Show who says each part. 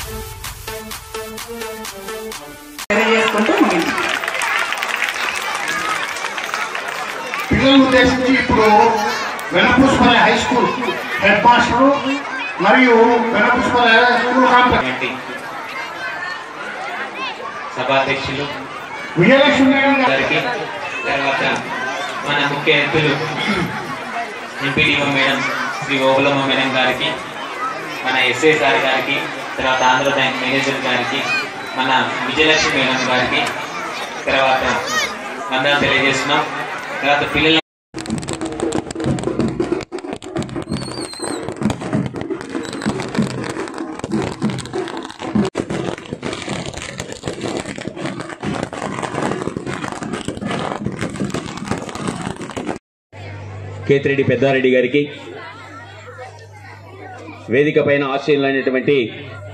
Speaker 1: తెలియజేసుకుంటూ ముగింది
Speaker 2: పిల్లలను ఉద్దేశించి ఇప్పుడు Venapusupalli high school head master మరియు వెనపూసుపల్లి స్కూల్ కాంప్లెక్స్
Speaker 3: వంటి సభాధ్యక్షులు
Speaker 2: విజయలక్ష్మి మేడం గారు
Speaker 3: గారికి తర్వాత మన ముఖ్య అతిథులు MPDO madam Sri Obulamma madam గారికి మన ఎస్ఐ సార్ గారికి తర్వాత ఆంధ్ర బ్యాంక్ మేనేజర్ గారికి మన విజయలక్ష్మి మేడం గారికి తర్వాత వందనాలు తెలియజేస్తున్నాం తర్వాత పిల్లల
Speaker 4: కేతిరెడ్డి పెద్దారెడ్డి గారికి వేదిక పైన ఆశ్చర్యులైనటువంటి